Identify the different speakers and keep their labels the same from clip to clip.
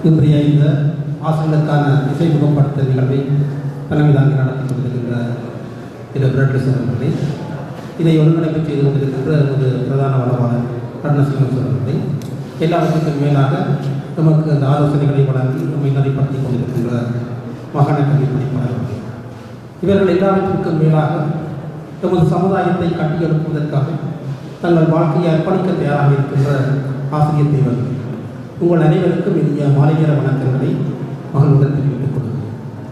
Speaker 1: இன்றைய இந்த ஆசிரியர்களுக்கான இசை முகப்படுத்த நிகழ்வை தலைமைதாங்கி நடத்தி கொண்டிருக்கின்ற திரு பிரட்லிசன் அவர்களை இதை ஒருங்கிணைப்பு செய்து கொண்டிருக்கின்ற ஒரு பிரதான வளவாளர் கருணசிங்கம் அவர்களை எல்லாவற்றுக்கும் மேலாக நமக்கு அந்த ஆலோசனைகளை வழங்கி நம்மை நடைப்படுத்தி கொண்டிருக்கின்ற மகாண கல்வி படிப்பாளர்கள் இவர்கள் எல்லாவற்றிற்கும் மேலாக நமது சமுதாயத்தை கட்டியெழுப்புவதற்காக தங்கள் வாழ்க்கையை அர்ப்பணிக்க தயாராக இருக்கின்ற ஆசிரியர் தேவர்கள் உங்கள் அனைவருக்கும் இனிய மாலை நேர வணக்கங்களை மகளுடன் தெரிவித்துக் கொள்கிறேன்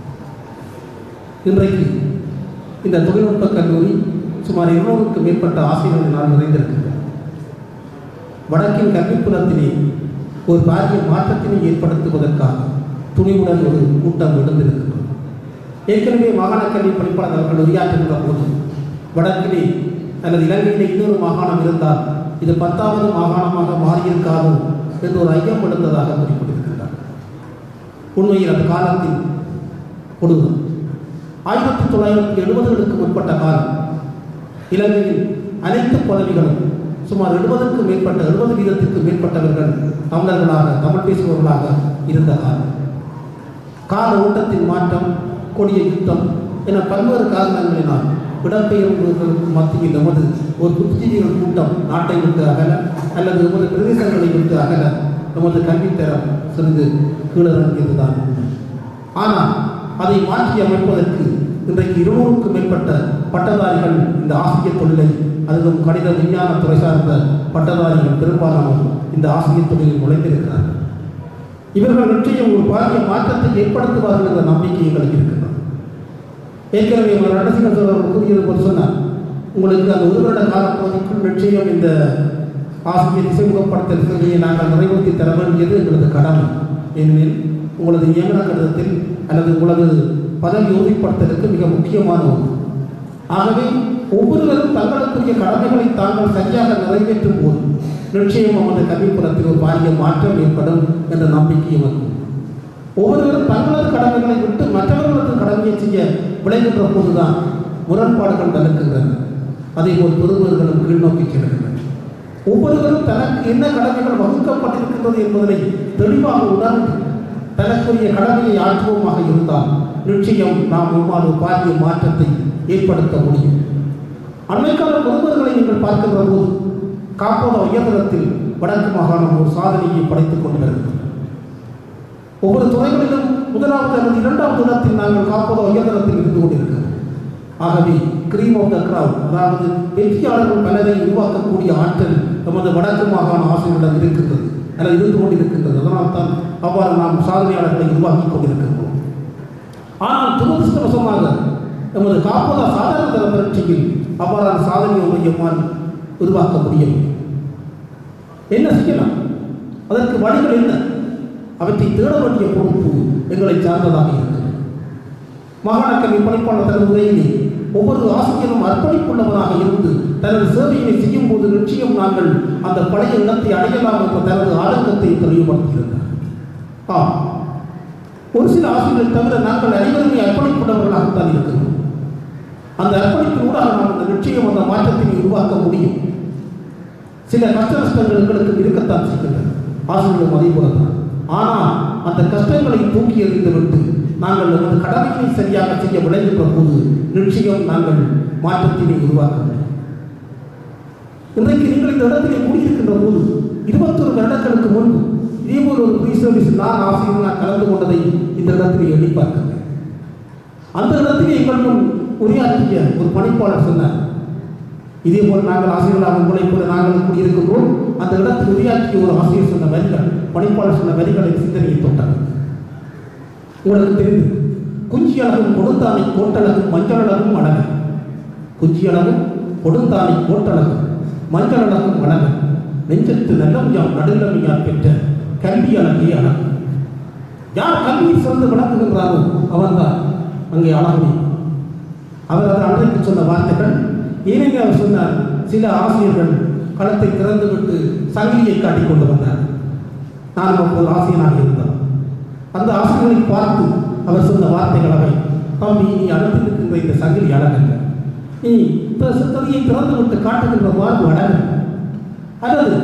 Speaker 1: இன்றைக்கு இந்த தொழில்நுட்ப கல்லூரி சுமார் இருநூறுக்கும் மேற்பட்ட ஆசிரியர்களினால் நிறைந்திருக்கின்றன வடக்கின் கல்விப்புலத்திலே ஒரு பாரிய மாற்றத்தினை ஏற்படுத்துவதற்காக துணிவுடன் ஒரு கூட்டம் எழுந்திருக்கின்றது ஏற்கனவே மாகாண கல்வி படிப்பாளர் அவர்கள் உரையாற்றுகின்ற போது வடக்கிலே அல்லது இலங்கையிலே இன்னொரு மாகாணம் இருந்தால் இது பத்தாவது மாகாணமாக மாறியிருக்காதோ என்று ஒரு ஐயம் எழுந்ததாக குறிப்பிட்டிருக்கின்றார் உண்மையில் அந்த காலத்தில் கொடுமை ஆயிரத்தி தொள்ளாயிரத்தி எழுபதுகளுக்கு முற்பட்ட காலம் இலங்கையில் அனைத்து பதவிகளும் சுமார் எழுபதுக்கும் மேற்பட்ட எழுபது வீதத்திற்கு மேற்பட்டவர்கள் தமிழர்களாக தமிழ் பேசுபவர்களாக இருந்த காலம் கால ஓட்டத்தின் மாற்றம் கொடிய யுத்தம் என பல்வேறு காரணங்களினால் இடம்பெயர்வுகளுக்கு மத்தியில் நமது ஒரு புத்திஜீவிகள் கூட்டம் நாட்டை விட்டு அகல அல்லது நமது பிரதேசங்களை விட்டு அகல நமது கல்வித்தரம் சிறிது கீழிறங்கியதுதான் உண்மை ஆனால் அதை மாற்றி அமைப்பதற்கு இன்றைக்கு இருநூறுக்கும் மேற்பட்ட பட்டதாரிகள் இந்த ஆசிரியர் தொழிலை அதுவும் கணித விஞ்ஞான துறை சார்ந்த பட்டதாரிகள் பெரும்பாலானோர் இந்த ஆசிரியர் தொழிலில் நுழைந்திருக்கிறார்கள் இவர்கள் நிச்சயம் ஒரு பாரிய மாற்றத்தை ஏற்படுத்துவார்கள் என்ற நம்பிக்கை எங்களுக்கு இருக்கின்றது ஏற்கனவே நடசிங்க அவர்கள் கூறியது போல் சொன்னார் உங்களுக்கு அந்த ஒரு வருட காலப்பகுதிக்குள் நிச்சயம் இந்த ஆசிரியர் இசைமுகப்படுத்தல் சேவையை நாங்கள் நிறைவேற்றி தர வேண்டியது எங்களது கடமை ஏனெனில் உங்களது நியமன கடிதத்தில் அல்லது உங்களது பதவி உறுதிப்படுத்தலுக்கு மிக முக்கியமான ஒன்று ஆகவே ஒவ்வொருவரும் தங்களுக்குரிய கடமைகளை தாங்கள் சரியாக நிறைவேற்றும் போது நிச்சயம் நமது கல்விப்புறத்தில் ஒரு பாரிய மாற்றம் ஏற்படும் என்ற நம்பிக்கை எமக்கு ஒவ்வொருவரும் தங்களது கடமைகளை விட்டு மற்றவர்களது கடமையை செய்ய விளைகின்ற போதுதான் முரண்பாடுகள் நடக்கின்றன அதே போல் பெறுவர்களும் கீழ்நோக்கி செல்கின்றன ஒவ்வொருவரும் தனக்கு என்ன கடமைகள் வகுக்கப்பட்டிருக்கின்றது என்பதனை தெளிவாக உணர்ந்து தனக்குரிய கடமையை ஆற்றுவோமாக இருந்தால் நிச்சயம் நாம் இவ்வாறு பாரிய மாற்றத்தை ஏற்படுத்த முடியும் அண்மைக்கால பெறுவர்களை நீங்கள் பார்க்கின்ற போது காப்போத உயர்தரத்தில் வடக்கு மாகாணம் ஒரு சாதனையை படைத்துக் கொண்டு வருகிறது ஒவ்வொரு துறைகளிலும் முதலாவது அல்லது இரண்டாவது இடத்தில் நாங்கள் காப்போத உயர்தரத்தில் இருந்து கொண்டிருக்கிறோம் ஆகவே கிரீம் ஆஃப் த கிரவுட் அதாவது வெற்றியாளர்கள் பலரை உருவாக்கக்கூடிய ஆற்றல் நமது வடக்கு மாகாண ஆசிரியரிடம் இருக்கின்றது அல்லது இருந்து கொண்டிருக்கின்றது அதனால் தான் அவ்வாறு நாம் சாதனையாளர்களை உருவாக்கி கொண்டிருக்கின்றோம் ஆனால் துரதிருஷ்டவசமாக நமது காப்போதா சாதாரண தர பரீட்சையில் அவ்வாறான சாதனை ஒன்றை எம்மால் உருவாக்க முடியவில்லை என்ன செய்யலாம் அதற்கு வழிகள் என்ன அவற்றை தேட வேண்டிய பொறுப்பு எங்களை சார்ந்ததாக இருக்கிறது மாகாண கல்வி பணிப்பாளர் தனது உரையிலே ஒவ்வொரு ஆசிரியரும் அர்ப்பணிப்புள்ளவராக இருந்து தனது சேவையினை செய்யும் போது நிச்சயம் நாங்கள் அந்த பழைய இடத்தை அடையலாம் என்ற தனது ஆதங்கத்தை தெளிவுபடுத்தியிருந்தார் ஆம் ஒரு சில ஆசிரியர்கள் தவிர நாங்கள் அனைவருமே அர்ப்பணிப்புள்ளவர்களாகத்தான் இருக்கிறோம் அந்த அர்ப்பணிப்பினூடாக நாம் அந்த நிச்சயம் அந்த மாற்றத்தினை உருவாக்க முடியும் சில கஷ்ட நஷ்டங்கள் எங்களுக்கு இருக்கத்தான் செய்கின்றன ஆசிரியர்களும் அதே போலதான் ஆனால் அந்த கஷ்டங்களை தூக்கி எறிந்துவிட்டு நாங்கள் நமது கடமையை சரியாக செய்ய விளைகின்ற போது நிச்சயம் நாங்கள் மாற்றத்தினை உருவாக்க முடியும் இன்றைக்கு நீங்கள் இந்த இடத்திலே கூடியிருக்கின்ற போது இருபத்தொரு வருடங்களுக்கு முன்பு இதேபோல் ஒரு ப்ரீ சர்வீஸ் நான் ஆசிரியர்களாக கலந்து கொண்டதை இந்த இடத்திலே எண்ணி பார்க்கிறேன் அந்த இடத்திலே எங்கள் முன் உரையாற்றிய ஒரு பணிப்பாளர் சொன்னார் இதே போல் நாங்கள் ஆசிரியர்களாக உங்களை போல நாங்கள் கூடியிருக்கின்றோம் அந்த இடத்தில் உரையாற்றிய ஒரு ஆசிரியர் சொன்ன வரிகள் பணிப்பாளர் சொன்ன வரிகளின் சிந்தனையை தொட்டார் உங்களுக்கு தெரிந்து குஞ்சி அழகும் கொடுந்தானை கோட்டழகும் மஞ்சள் அழகும் அழகு குஞ்சி அழகும் கொடுந்தானை கோட்டழகும் மஞ்சள் அழகும் அழகு நெஞ்சத்து நல்லமையாம் நடுநிலைமையால் பெற்ற கல்வி அழகே அழகு யார் கல்வியை சிறந்து விளக்குகின்றாரோ அவன்தான் அங்கே அழகுமே அவர் அது அன்றைக்கு சொன்ன வார்த்தைகள் ஏனெங்க அவர் சொன்னார் சில ஆசிரியர்கள் களத்தை திறந்துவிட்டு சங்கிலியை காட்டிக் கொண்டு வந்தார் நான் அப்போது ஆசிரியனாக இருந்தார் அந்த ஆசிரியர்களை பார்த்து அவர் சொன்ன வார்த்தைகள் அவை தம்பி நீ அனுப்பியிருக்கின்ற இந்த சங்கிலி அழகல்ல நீ சித்ததியை திறந்து விட்டு காட்டுகின்ற மார்பு அழகு அல்லது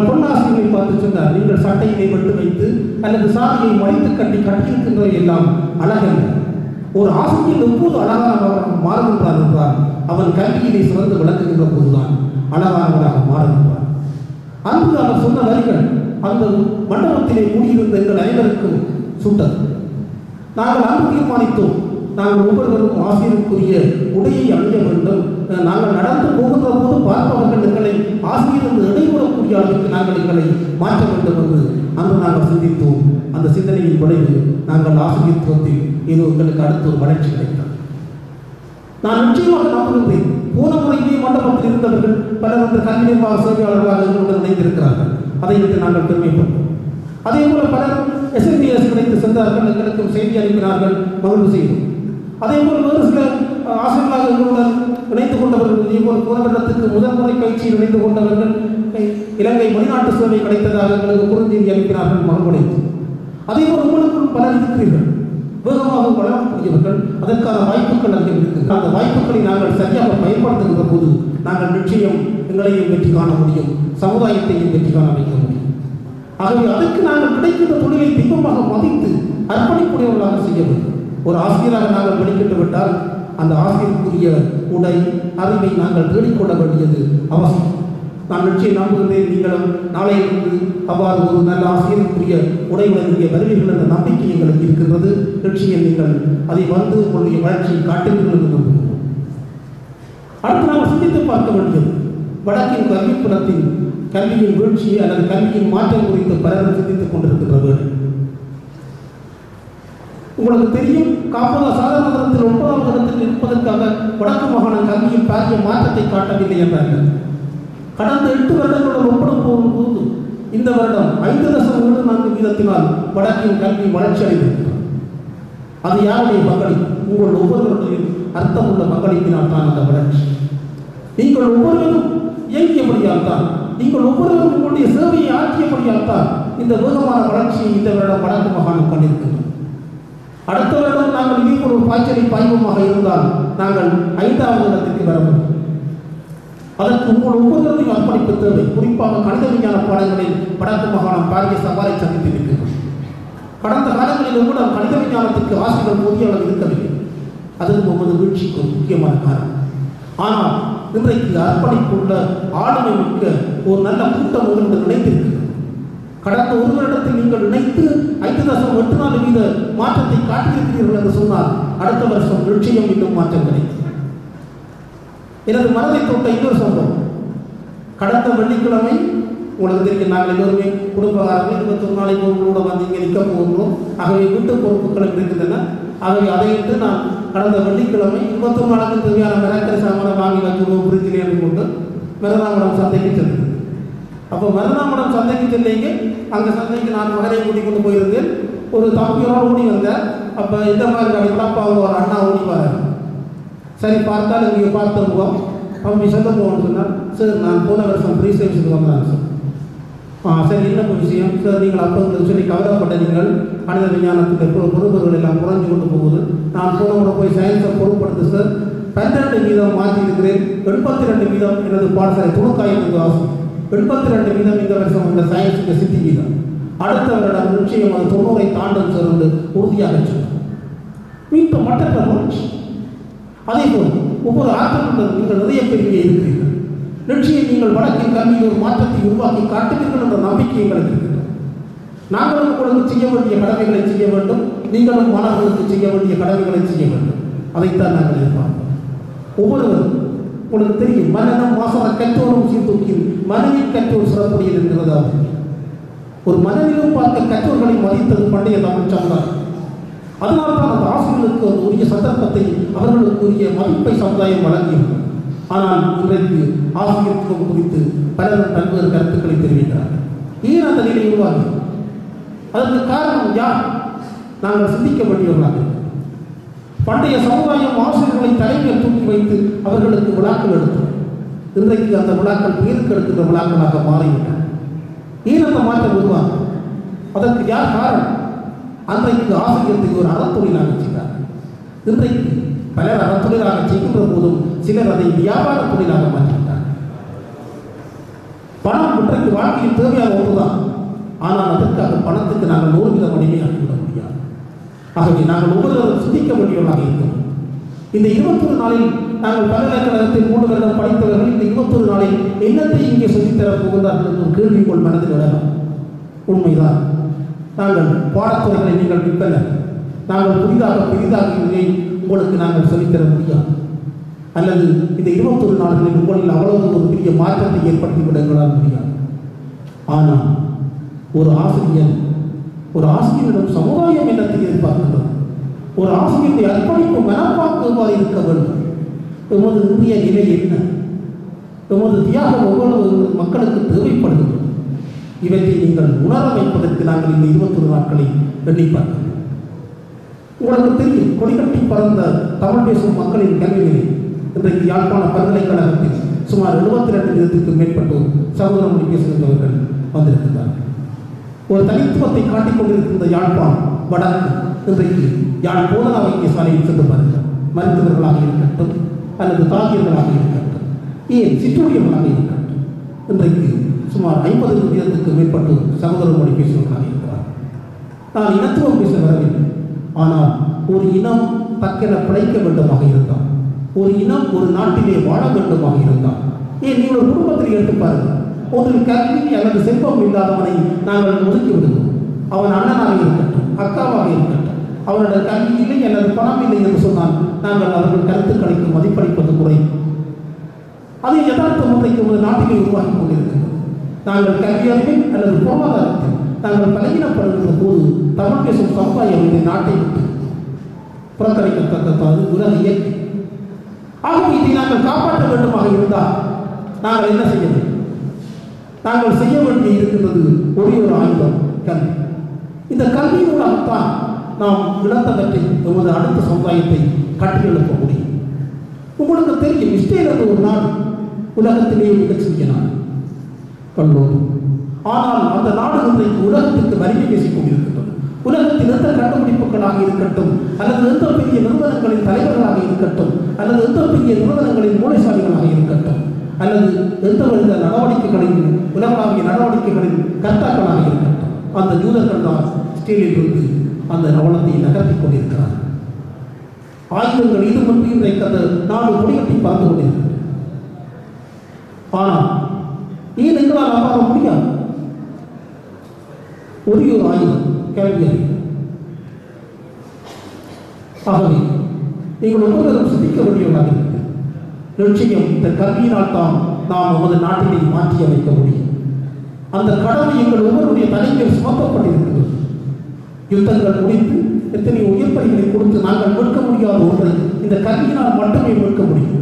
Speaker 1: அவர் பொன்னாசிரியரை பார்த்து சொன்னார் நீங்கள் சட்டையினை விட்டு வைத்து அல்லது சாதியை மடித்து கட்டி கட்டியிருக்கின்றவை எல்லாம் அழகல்ல ஒரு ஆசிரியர் எப்போது அழகானவராக மாறுகின்றார் என்றால் அவன் கல்வியிலே சிறந்து விளங்குகின்ற போதுதான் அழகானவராக மாறுகின்றார் அன்று அவர் சொன்ன வரிகள் அந்த மண்டபத்திலே கூடியிருந்த எங்கள் அனைவருக்கும் சுட்டது நாங்கள் அன்று தீர்மானித்தோம் நாங்கள் ஒவ்வொருவரும் ஆசிரியருக்குரிய உடையை அணிய வேண்டும் நாங்கள் நடந்து போகின்ற போது பார்ப்பவர்கள் எங்களை ஆசிரியர் என்று இடைவிடக்கூடிய அளவுக்கு நாங்கள் எங்களை மாற்ற வேண்டும் என்று அன்று நாங்கள் சிந்தித்தோம் அந்த சிந்தனையின் விளைவு நாங்கள் ஆசிரியத்துவத்தில் இது உங்களுக்கு அடுத்த ஒரு வளர்ச்சி கிடைத்தது நான் நிச்சயமாக நம்புகின்றேன் போன முறை இதே மண்டபத்தில் இருந்தவர்கள் பலர் அந்த கல்வி நிர்வாக சேவையாளர்களாக எங்களுடன் இணைந்திருக்கிறார்கள் அதை விட்டு நாங்கள் பெருமைப்பட்டோம் அதே போல பலர் எஸ்என்டிஎஸ் கிடைத்து சென்றார்கள் எங்களுக்கும் செய்தி அனுப்பினார்கள் மகிழ்வு செய்தோம் அதே போல் வேறு சில அஹ், ஆசிரியர்களாக எங்களுடன் இணைந்து கொண்டவர்கள் இதே போல் போன வருடத்துக்கு முதல் முறை பயிற்சியில் இணைந்து கொண்டவர்கள் இ- இலங்கை வெளிநாட்டு சேவை கிடைத்ததாக எங்களுக்கு குறுஞ்செய்தி அனுப்பினார்கள் மறுபடித்து அதே போல் உங்களுக்கும் பலர் இருக்கிறீர்கள் வேகமாக வளரக்கூடியவர்கள் அதற்கான வாய்ப்புகள் அங்கே இருக்குது அந்த வாய்ப்புகளை நாங்கள் சரியாக பயன்படுத்துகின்ற போது நாங்கள் நிச்சயம் எங்களையும் வெற்றி காண முடியும் சமுதாயத்தையும் வெற்றி காண வைக்க முடியும் ஆகவே அதற்கு நாங்கள் கிடைக்கின்ற தொழிலை தெய்வமாக மதித்து அர்ப்பணிப்புடையவர்களாக செய்ய வேண்டும் ஒரு ஆசிரியராக நாங்கள் வெளிக்கிட்டு விட்டால் அந்த ஆசிரியருக்குரிய உடை அறிவை நாங்கள் தேடிக்கொள்ள வேண்டியது அவசியம் நான் நிச்சயம் நம்புகிறேன் நீங்களும் நாளையிலிருந்து அவ்வாறு ஒரு நல்ல ஆசிரியருக்குரிய உடையுடன் இங்கே வருவீர்கள் என்ற நம்பிக்கை எங்களுக்கு இருக்கின்றது நிச்சயம் நீங்கள் அதை வந்து உங்களுடைய வளர்ச்சியை காட்டுவீர்கள் என்று நம்புகிறோம் அடுத்து நாம் சிந்தித்து பார்க்க வேண்டியது வடக்கின் கல்விப்புலத்தின் கல்வியின் வீழ்ச்சி அல்லது கல்வியின் மாற்றம் குறித்து பலரும் சிந்தித்துக் கொண்டிருக்கின்ற வேலை உங்களுக்கு தெரியும் காப்பக சாதாரண தரத்தில் ஒன்பதாம் தரத்தில் இருப்பதற்காக வடக்கு மாகாண கல்வியில் பாரிய மாற்றத்தை காட்டவில்லை என்றார்கள் கடந்த எட்டு வருடங்களுடன் ஒப்பிடும் போகும்போது இந்த வருடம் ஐந்து தசம் ஏழு நான்கு வீதத்தினால் வடக்கின் கல்வி வளர்ச்சி அடைந்திருக்கிறது அது யாருடைய பங்களிப்பு உங்கள் ஒவ்வொருவருடையும் அர்த்தமுள்ள பங்களிப்பினால் தான் அந்த வளர்ச்சி நீங்கள் ஒவ்வொருவரும் இயங்கியபடியால் தான் நீங்கள் ஒவ்வொருவரும் உங்களுடைய சேவையை ஆற்றியபடியால் தான் இந்த வேகமான வளர்ச்சியை இந்த வருடம் வடக்கு மாகாணம் கண்டிருக்கின்றோம் அடுத்த வருடம் நாங்கள் இதே போல் ஒரு பாய்ச்சலை பாய்வமாக இருந்தால் நாங்கள் ஐந்தாவது இடத்திற்கு வர முடியும் அதற்கு உங்கள் ஒவ்வொருவரையும் அர்ப்பணிப்பு தேவை குறிப்பாக கணித விஞ்ஞான பாடங்களில் வடக்கு மாகாணம் பாரிய சவாலை சந்தித்திருக்கிறது கடந்த காலங்களில் கூட கணித விஞ்ஞானத்திற்கு ஆசிரியர் போதிய அளவு இருக்கவில்லை அதுவும் ஒவ்வொரு வீழ்ச்சிக்கு ஒரு முக்கியமான காரணம் ஆனால் இன்றைக்கு அர்ப்பணிப்புள்ள ஆளுமை மிக்க ஒரு நல்ல கூட்டம் உங்களுடன் இணைந்திருக்கிறது கடந்த ஒரு வருடத்தில் நீங்கள் இணைத்து ஐந்து தசம் எட்டு நாலு வீத மாற்றத்தை காட்டியிருக்கிறீர்கள் என்று சொன்னால் அடுத்த வருஷம் நிச்சயம் இன்னும் மாற்றம் கிடைக்கும் எனது மனதை தொட்ட இன்னொரு சம்பவம் கடந்த வெள்ளிக்கிழமை உங்களுக்கு தெரியும் நாங்கள் எல்லோருமே குடும்பகாரர்கள் இருபத்தொரு நாளைக்கு உங்களோட வந்து இங்கே நிற்க போகிறோம் ஆகவே வீட்டு பொறுப்புகளும் இருக்கின்றன ஆகவே அதையிட்டு நான் கடந்த வெள்ளிக்கிழமை இருபத்தொரு நாளுக்கு தேவையான மிராக்கரை சாமானை வாங்கி வச்சுருவோம் பிரிச்சிலே என்று கொண்டு மிரதாமடம் சந்தைக்கு சென்றேன் அப்போ மருதாமடம் சந்தைக்கு செல்லிங்க அங்கே சந்தைக்கு நான் மகனை கூட்டிக் கொண்டு போயிருந்தேன் ஒரு தம்பியோட ஓடி வந்தேன் அப்போ இந்த மாதிரி கடையில் அப்பா அவங்க ஒரு அண்ணா ஓடி வராங்க சரி பார்த்தால் இங்கே பார்த்த முகம் தம்பி சொல்ல போகணும்னு சொன்னார் சார் நான் போன வருஷம் ஃப்ரீ சர்வீஸுக்கு வந்தேன் சார் ஆ சரி என்ன விஷயம் சார் நீங்கள் அப்போ உங்களுக்கு சொல்லி கவலைப்பட்ட நீங்கள் கணித விஞ்ஞானத்துக்கு பொ- பொறுப்புகள் எல்லாம் குறைஞ்சு கொண்டு போகுது நான் போன முறை போய் சயின்ஸை பொறுப்படுத்து சார் பன்னெண்டு வீதம் மாற்றி இருக்கிறேன் எண்பத்தி ரெண்டு வீதம் எனது பாடசாலை துணுக்காயிரத்துக்கு ஆசை எண்பத்தி ரெண்டு வீதம் இந்த வருஷம் உள்ள சயின்ஸுக்கு சித்தி வீதம் அடுத்த வருடம் நிச்சயம் அது தொண்ணூறை தாண்டும் சார் என்று உறுதியாக சொன்னார் மீண்டும் மற்ற வளர்ச்சி அதே போல் ஒவ்வொரு ஆற்றலுடன் நீங்கள் நிறைய பேர் இங்கே இருக்கிறீர்கள் நிச்சயம் நீங்கள் வடக்கின் கல்வியில் ஒரு மாற்றத்தை உருவாக்கி காட்டுவீர்கள் என்ற நம்பிக்கை எங்களுக்கு இருக்கிறது நாங்களும் உங்களுக்கு செய்ய வேண்டிய கடமைகளை செய்ய வேண்டும் நீங்களும் மாணவர்களுக்கு செய்ய வேண்டிய கடமைகளை செய்ய வேண்டும் அதைத்தான் நாங்கள் எதிர்பார்க்கிறோம் ஒவ்வொருவரும் உங்களுக்கு தெரியும் மனநம் வாசன கற்றோரும் சீர்தூக்கியும் மனதில் கற்றோர் சிறப்புடையது என்கிறதாவது ஒரு மனதிலும் பார்க்க கற்றோர்களை மதித்தது பண்டைய தமிழ் சமுதாயம் அதனால்தான் அந்த ஆசிரியர்களுக்கு ஒரு உரிய சந்தர்ப்பத்தை அவர்களுக்கு உரிய மதிப்பை சமுதாயம் வழங்கியது ஆனால் இன்றைக்கு ஆசிரியத்துவம் குறித்து பலரும் பல்வேறு கருத்துக்களை தெரிவிக்கிறார்கள் ஏன் அந்த நிலை உருவாகி அதற்கு காரணம் யார் நாங்கள் சிந்திக்க வேண்டியவர்களாக இருக்கிறோம். பண்டைய சமுதாயம் ஆசிரியர்களை தலைமையில் தூக்கி வைத்து அவர்களுக்கு விழாக்கள் எடுத்தது இன்றைக்கு அந்த விழாக்கள் பேருக்கு எடுக்கின்ற விழாக்களாக மாறிவிட்டன ஏன் அந்த மாற்றம் உருவாகும் அதற்கு யார் காரணம் அன்றைக்கு ஆசிரியத்தை ஒரு அறத்தொழிலாக செய்தார் இன்றைக்கு பலர் அறத்தொழிலாக செய்கின்ற போதும் சிலர் அதை வியாபார தொழிலாக மாற்றிவிட்டார் பணம் இன்றைக்கு வாழ்க்கையில் தேவையான ஒன்றுதான் ஆனால் அதற்காக பணத்துக்கு நாங்கள் நூறு வீதம் அடிமையாகிவிட முடியாது ஆகவே நாங்கள் ஒவ்வொருவரும் சிந்திக்க வேண்டியவர்களாக இருக்கிறோம் இந்த இருபத்தொரு நாளில் நாங்கள் பல்கலைக்கழகத்தில் மூன்று வருடம் படித்தவர்கள் இந்த இருபத்தொரு நாளில் என்னத்தை இங்கே சொல்லித்தரப் போகிறார்கள் என்ற ஒரு கேள்வி உங்கள் மனதில் எழலாம் உண்மைதான் நாங்கள் பாடத்துறைகளை நீங்கள் விற்பன நாங்கள் புதிதாக பெரிதாக இதை உங்களுக்கு நாங்கள் சொல்லித்தர முடியாது அல்லது இந்த இருபத்தொரு நாட்களில் உங்களில் அவ்வளவு ஒரு பெரிய மாற்றத்தை ஏற்படுத்தி விட எங்களால் முடியாது ஆனால் ஒரு ஆசிரியர் ஒரு ஆசிரியரிடம் சமுதாயம் என்னத்தை எதிர்பார்க்கின்றது ஒரு ஆசிரியருடைய அர்ப்பணிப்பு மனப்பாக்கு எவ்வாறு இருக்க வேண்டும் எமது இந்திய நிலை என்ன எமது தியாகம் எவ்வளவு மக்களுக்கு தேவைப்படுகிறது இவற்றை நீங்கள் உணர வைப்பதற்கு நாங்கள் இந்த இருபத்தொரு நாட்களை எண்ணி பார்க்கிறோம் உங்களுக்கு தெரியும் கொடிகட்டி பறந்த தமிழ் பேசும் மக்களின் கல்வியிலே இன்றைக்கு யாழ்ப்பாண பல்கலைக்கழகத்தில் சுமார் எழுபத்தி ரெண்டு விதத்திற்கும் மேற்பட்டோர் சகோதர மொழி பேசுகின்றவர்கள் வந்திருக்கின்றார்கள் ஒரு தனித்துவத்தை காட்டிக் கொண்டிருக்கின்ற யாழ்ப்பாணம் வடக்கு இன்றைக்கு யாழ் போதனா வைத்தியசாலையில் சென்று பாருங்கள் மருத்துவர்களாக இருக்கட்டும் அல்லது தாகியர்களாக இருக்கட்டும் ஏன் சிற்றூழியர்களாக இருக்கட்டும் இன்றைக்கு சுமார் ஐம்பது வீதத்துக்கு மேற்பட்டோர் சகோதர மொழி பேசுபவர்களாக இருக்கிறார் நான் இனத்துவம் பேச வரவில்லை ஆனால் ஒரு இனம் தக்கென பிழைக்க வேண்டுமாக இருந்தால் ஒரு இனம் ஒரு நாட்டிலே வாழ வேண்டுமாக இருந்தால் ஏன் நீங்கள் ஒரு குடும்பத்தில் எடுத்து பாருங்கள் ஒன்றில் கல்வி அல்லது செல்வம் இல்லாதவனை நாங்கள் ஒதுக்கி விடுவோம் அவன் அண்ணனாக இருக்கட்டும் அக்காவாக இருக்கட்டும் அவனோட கல்வி இல்லை அல்லது பணம் இல்லை என்று சொன்னால் நாங்கள் அவர்கள் கருத்துக்களுக்கு மதிப்பளிப்பது குறை அது யதார்த்தம் இன்றைக்கு ஒரு நாட்டிலே உருவாக்கி கொண்டிருக்கிறது நாங்கள் கல்வி அறிவில் அல்லது பொருளாதாரத்தில் நாங்கள் பலகீனப்படுகின்ற போது தமிழ் பேசும் சமுதாயம் இந்த நாட்டை விட்டு புறக்கணிக்கத்தக்கது உலக இயற்கை ஆகவே இதை நாங்கள் காப்பாற்ற வேண்டுமாக இருந்தால் நாங்கள் என்ன செய்ய வேண்டும் நாங்கள் செய்ய வேண்டிய இருக்கின்றது ஒரே ஒரு ஆயுதம் கல்வி இந்த கல்வியினூடாகத்தான் நாம் இழந்தவற்றை எமது அடுத்த சமுதாயத்தை கட்டியெழுப்ப முடியும் உங்களுக்கு தெரியும் இஸ்ரேல் என்ற ஒரு நாடு உலகத்திலேயே மிகச்சிறிய நாடு கல்லூரி ஆனால் அந்த நாடு இன்றைக்கு உலகத்திற்கு வலிமை பேசிக் கொண்டிருக்கின்றது உலகத்தில் எந்த கண்டுபிடிப்புகளாக இருக்கட்டும் அல்லது எந்த பெரிய நிறுவனங்களின் தலைவர்களாக இருக்கட்டும் அல்லது எந்த பெரிய நிறுவனங்களின் மூளைசாலிகளாக இருக்கட்டும் அல்லது எந்த வித நடவடிக்கைகளின் உலகளாவிய நடவடிக்கைகளின் கர்த்தாக்களாக இருக்கட்டும் அந்த யூதர்கள் தான் ஸ்டீலில் இருந்து அந்த நவனத்தை நகர்த்திக் கொண்டிருக்கிறார் ஆயுதங்கள் இது முன்பு இன்றைக்கு அந்த நாடு முடிகட்டி பார்த்து கொண்டிருக்கிறது ஆனால் ஏன் எங்களால் அவ்வாறு முடியாது ஒரே ஒரு ஆயுதம் கேள்வி அறிவு ஆகவே நீங்கள் ஒவ்வொருவரும் சிந்திக்க வேண்டியவர்களாக இருக்கிறது நிச்சயம் இந்த கல்வியினால் தான் நாம் நமது நாட்டினை மாற்றி அமைக்க முடியும் அந்த கடமை எங்கள் ஒவ்வொருடைய தலைமையில் சுமத்தப்பட்டிருக்கிறது யுத்தங்கள் முடித்து எத்தனை உயர்படிகளை கொடுத்து நாங்கள் மீட்க முடியாத ஒன்றை இந்த கல்வியினால் மட்டுமே மீட்க முடியும்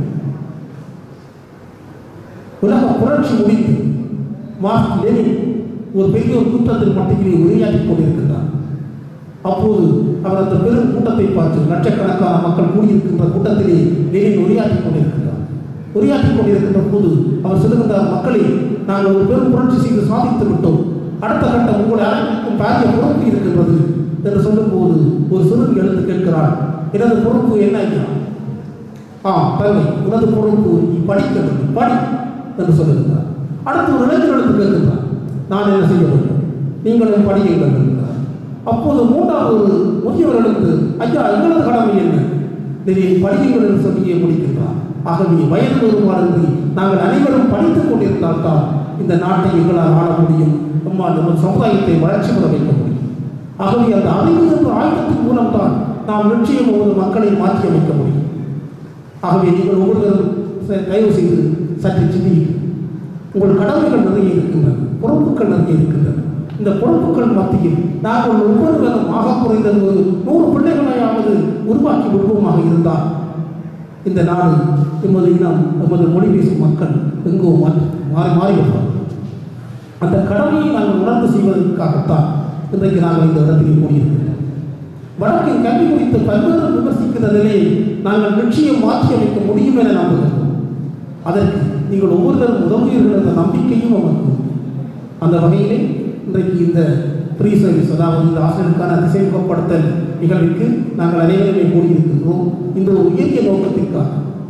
Speaker 1: உலக புரட்சி முடிந்து மார்க் லெனின் ஒரு பெரிய ஒரு கூட்டத்தில் மத்தியிலே உரையாற்றிக் கொண்டிருக்கின்றார் அப்போது அவர் அந்த பெரும் கூட்டத்தை பார்த்து லட்சக்கணக்கான மக்கள் கூடியிருக்கின்ற கூட்டத்திலே லெனின் உரையாற்றிக் கொண்டிருக்கின்றார் உரையாற்றிக் கொண்டிருக்கின்ற போது அவர் சொல்லுகின்றார் மக்களே நாங்கள் ஒரு பெரும் புரட்சி செய்து சாதித்து விட்டோம் அடுத்த கட்டம் உங்களை அனைவருக்கும் பாரிய பொறுப்பு இருக்கின்றது என்று சொல்லும்போது ஒரு சிறுமி எழுந்து கேட்கிறாள் எனது பொறுப்பு என்ன ஐயா ஆ தங்கை உனது பொறுப்பு நீ படிக்க வேண்டும் படி என்று சொல்லுகிறார் அடுத்து ஒரு இளைஞர் எழுந்து கேட்கின்றார் நான் என்ன செய்ய வேண்டும் நீங்களும் படியுங்கள் என்கிறார் அப்போது மூன்றாவது ஒரு முதியவர் எழுந்து ஐயா எங்களது கடமை என்ன நீ படியுங்கள் என்று சொல்லியே முடிக்கின்றார் ஆகவே வயது வருமாறு நாங்கள் அனைவரும் படித்துக் கொண்டிருந்தால்தான் இந்த நாட்டை எங்களால் ஆள முடியும் நம்மா நம்ம சமுதாயத்தை வளர்ச்சி பெற வைக்க முடியும் ஆகவே அந்த அறிவு என்ற ஆயுதத்தின் மூலம்தான் நாம் நிச்சயம் ஒரு மக்களை மாற்றி அமைக்க முடியும் ஆகவே நீங்கள் ஒவ்வொருவரும் ச- தயவு செய்து சற்று சிந்தியுங்கள் உங்கள் கடமைகள் நிறைய இருக்கின்றன பொறுப்புகள் நிறைய இருக்கின்றன இந்த பொறுப்புகள் மத்தியில் நாங்கள் ஒவ்வொருவரும் ஆக குறைந்தது ஒரு நூறு பிள்ளைகளையாவது உருவாக்கி விடுவோமாக இருந்தால் இந்த நாடு எமது இனம் எமது மொழி பேசும் மக்கள் எங்கோ மாறி மாறி மாறிவிடுவார்கள் அந்த கடமையை நாங்கள் உணர்ந்து செய்வதற்காகத்தான் இன்றைக்கு நாங்கள் இந்த இடத்திலே கூடியிருக்கின்றோம் வடக்கின் கல்வி குறித்து பல்வேறு விமர்சிக்கிற நிலையை நாங்கள் நிச்சயம் மாற்றி அமைக்க முடியும் என நம்புகிறோம் அதற்கு நீங்கள் ஒவ்வொருவரும் உதவுவீர்கள் என்ற நம்பிக்கையும் நமக்கு உண்டு. அந்த வகையிலே இன்றைக்கு இந்த ப்ரீ சர்வீஸ் அதாவது இந்த ஆசிரியருக்கான திசைமுகப்படுத்தல் நிகழ்வுக்கு நாங்கள் அனைவருமே கூடியிருக்கின்றோம் இந்த ஒரு உயரிய நோக்கத்திற்காக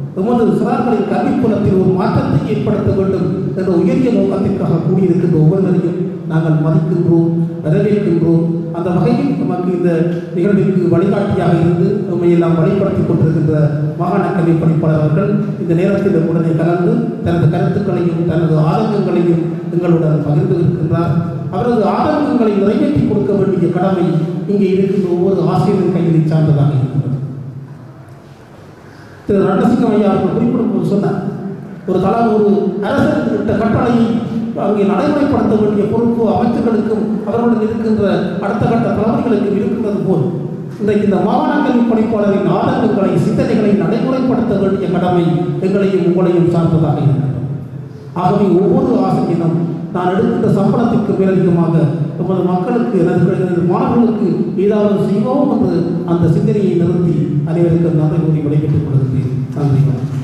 Speaker 1: எமது சிறார்களின் கல்விப்புலத்தில் ஒரு மாற்றத்தை ஏற்படுத்த வேண்டும் என்ற உயரிய நோக்கத்திற்காக கூடியிருக்கின்ற ஒவ்வொருவரையும் நாங்கள் மதிக்கின்றோம் வரவேற்கின்றோம் அந்த வகையில் நமக்கு இந்த நிகழ்விற்கு வழிகாட்டியாக இருந்து நம்மை எல்லாம் வழிபடுத்திக் கொண்டிருக்கின்ற மாகாண கல்வி பணிப்பாளர் அவர்கள் இந்த நேரத்தில் உடனே கலந்து தனது கருத்துக்களையும் தனது ஆதங்கங்களையும் எங்களுடன் பகிர்ந்து இருக்கின்றார் அவரது ஆதங்கங்களை நிறைவேற்றி கொடுக்க வேண்டிய கடமை இங்கே இருக்கின்ற ஒவ்வொரு ஆசிரியரின் கையிலை சார்ந்ததாக இருக்கிறது திரு ரணசிங்கம் ஐயா அவர்கள் குறிப்பிடும் போது சொன்னார் ஒரு தள ஒரு அரசு விட்ட கட்டளையை அங்கே நடைமுறைப்படுத்த வேண்டிய பொறுப்பு அமைச்சர்களுக்கும் அவர்களுடன் இருக்கின்ற அடுத்த கட்ட தலைவர்களுக்கும் இருக்கின்றது போல் இன்றைக்கு இந்த மாகாண கல்வி பணிப்பாளரின் ஆதங்கங்களை சிந்தனைகளை நடைமுறைப்படுத்த வேண்டிய கடமை எங்களையும் உங்களையும் சார்ந்ததாக இருக்கிறது ஆகவே ஒவ்வொரு ஆசிரியனும் நான் எடுக்கின்ற சம்பளத்திற்கு மேலதிகமாக நமது மக்களுக்கு எனது எனது மாணவர்களுக்கு ஏதாவது செய்வோம் என்று அந்த சிந்தனையை நிறுத்தி அனைவருக்கும் நன்றி கூறி விடைபெற்றுக் கொள்கிறேன் நன்றி வணக்கம்